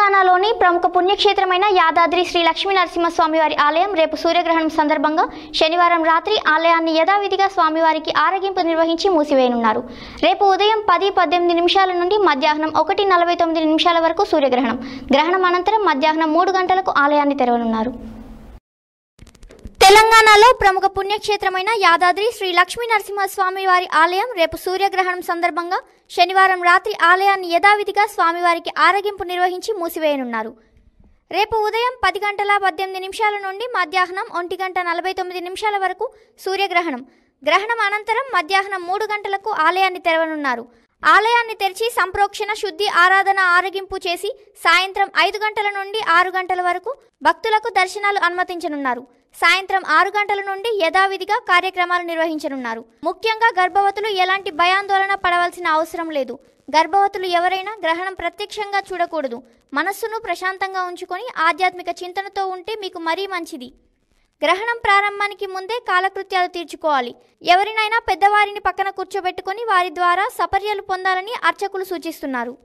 తెలంగాణలోని ప్రముఖ పుణ్యక్షేత్రమైన యాదాద్రి శ్రీ లక్ష్మీ నరసింహస్వామి వారి ఆలయం రేపు సూర్యగ్రహణం సందర్భంగా శనివారం రాత్రి ఆలయాన్ని యథావిధిగా స్వామివారికి ఆరగింపు నిర్వహించి మూసివేయనున్నారు రేపు ఉదయం పది పద్దెనిమిది నిమిషాల నుండి మధ్యాహ్నం ఒకటి నలభై తొమ్మిది నిమిషాల వరకు సూర్యగ్రహణం గ్రహణం అనంతరం మధ్యాహ్నం మూడు గంటలకు ఆలయాన్ని తెరవనున్నారు తెలంగాణలో ప్రముఖ పుణ్యక్షేత్రమైన యాదాద్రి శ్రీ లక్ష్మీ నరసింహస్వామి వారి ఆలయం రేపు సూర్యగ్రహణం సందర్భంగా శనివారం రాత్రి ఆలయాన్ని యథావిధిగా స్వామివారికి ఆరగింపు నిర్వహించి మూసివేయనున్నారు రేపు ఉదయం పది గంటల పద్దెనిమిది నిమిషాల నుండి మధ్యాహ్నం ఒంటి గంట నలభై తొమ్మిది నిమిషాల వరకు సూర్యగ్రహణం గ్రహణం అనంతరం మధ్యాహ్నం మూడు గంటలకు ఆలయాన్ని తెరవనున్నారు ఆలయాన్ని తెరిచి సంప్రోక్షణ శుద్ధి ఆరాధన ఆరగింపు చేసి సాయంత్రం ఐదు గంటల నుండి ఆరు గంటల వరకు భక్తులకు దర్శనాలు అనుమతించనున్నారు సాయంత్రం ఆరు గంటల నుండి యథావిధిగా కార్యక్రమాలు నిర్వహించనున్నారు ముఖ్యంగా గర్భవతులు ఎలాంటి భయాందోళన పడవలసిన అవసరం లేదు గర్భవతులు ఎవరైనా గ్రహణం ప్రత్యక్షంగా చూడకూడదు మనస్సును ప్రశాంతంగా ఉంచుకొని ఆధ్యాత్మిక చింతనతో ఉంటే మీకు మరీ మంచిది గ్రహణం ప్రారంభానికి ముందే కాలకృత్యాలు తీర్చుకోవాలి ఎవరినైనా పెద్దవారిని పక్కన కూర్చోబెట్టుకొని వారి ద్వారా సపర్యలు పొందాలని అర్చకులు సూచిస్తున్నారు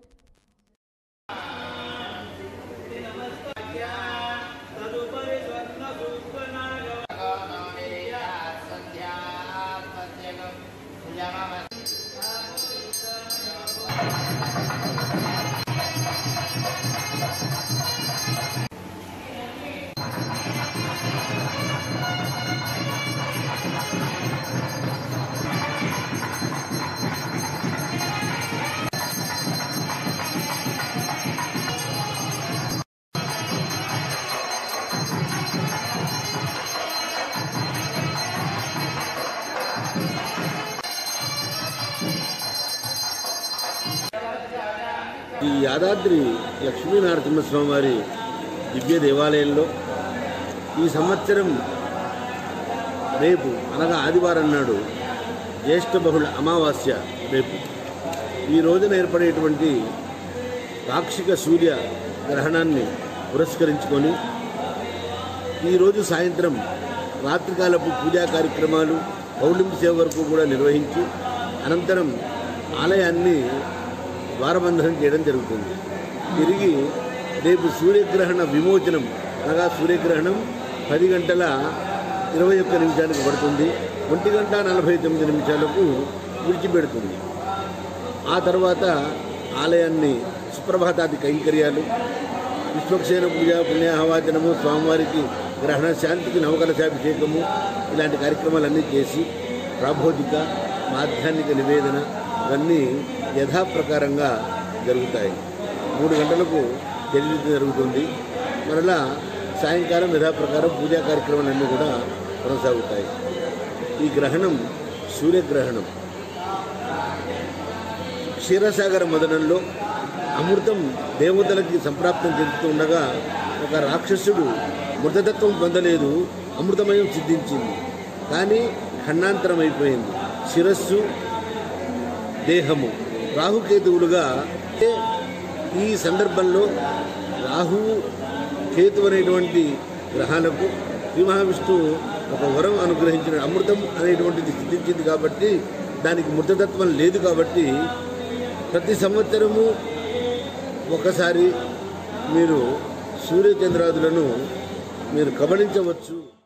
ఈ యాదాద్రి లక్ష్మీనరసింహస్వామి వారి దివ్య దేవాలయంలో ఈ సంవత్సరం రేపు అనగా ఆదివారం నాడు జ్యేష్ఠ బహుళ అమావాస్య రేపు ఈ రోజున ఏర్పడేటువంటి పాక్షిక సూర్య గ్రహణాన్ని పురస్కరించుకొని ఈరోజు సాయంత్రం రాత్రికాలపు పూజా కార్యక్రమాలు పౌర్ణమి సేవ వరకు కూడా నిర్వహించి అనంతరం ఆలయాన్ని ద్వారబంధనం చేయడం జరుగుతుంది తిరిగి రేపు సూర్యగ్రహణ విమోచనం అనగా సూర్యగ్రహణం పది గంటల ఇరవై ఒక్క నిమిషాలకు పడుతుంది ఒంటి గంట నలభై తొమ్మిది నిమిషాలకు విడిచిపెడుతుంది ఆ తర్వాత ఆలయాన్ని సుప్రభాతాది కైంకర్యాలు విశ్వక్సేన పూజ పుణ్యాహవాచనము స్వామివారికి గ్రహణ శాంతికి నవకలశాభిషేకము ఇలాంటి కార్యక్రమాలన్నీ చేసి ప్రాబోధిక మాధ్యాన్నిక నివేదన ఇవన్నీ యథాప్రకారంగా జరుగుతాయి మూడు గంటలకు జరిగి జరుగుతుంది మరలా సాయంకాలం యథాప్రకారం పూజా కార్యక్రమాలన్నీ కూడా కొనసాగుతాయి ఈ గ్రహణం సూర్యగ్రహణం క్షీరసాగర మదనంలో అమృతం దేవతలకి సంప్రాప్తం చెందుతూ ఉండగా ఒక రాక్షసుడు మృతతత్వం పొందలేదు అమృతమయం సిద్ధించింది కానీ ఖండాంతరం అయిపోయింది శిరస్సు దేహము రాహుకేతువులుగా అంటే ఈ సందర్భంలో రాహువు కేతు అనేటువంటి గ్రహాలకు శ్రీ మహావిష్ణువు ఒక వరం అనుగ్రహించిన అమృతం అనేటువంటిది సిద్ధించింది కాబట్టి దానికి మృతతత్వం లేదు కాబట్టి ప్రతి సంవత్సరము ఒకసారి మీరు సూర్యచంద్రాదులను మీరు గమనించవచ్చు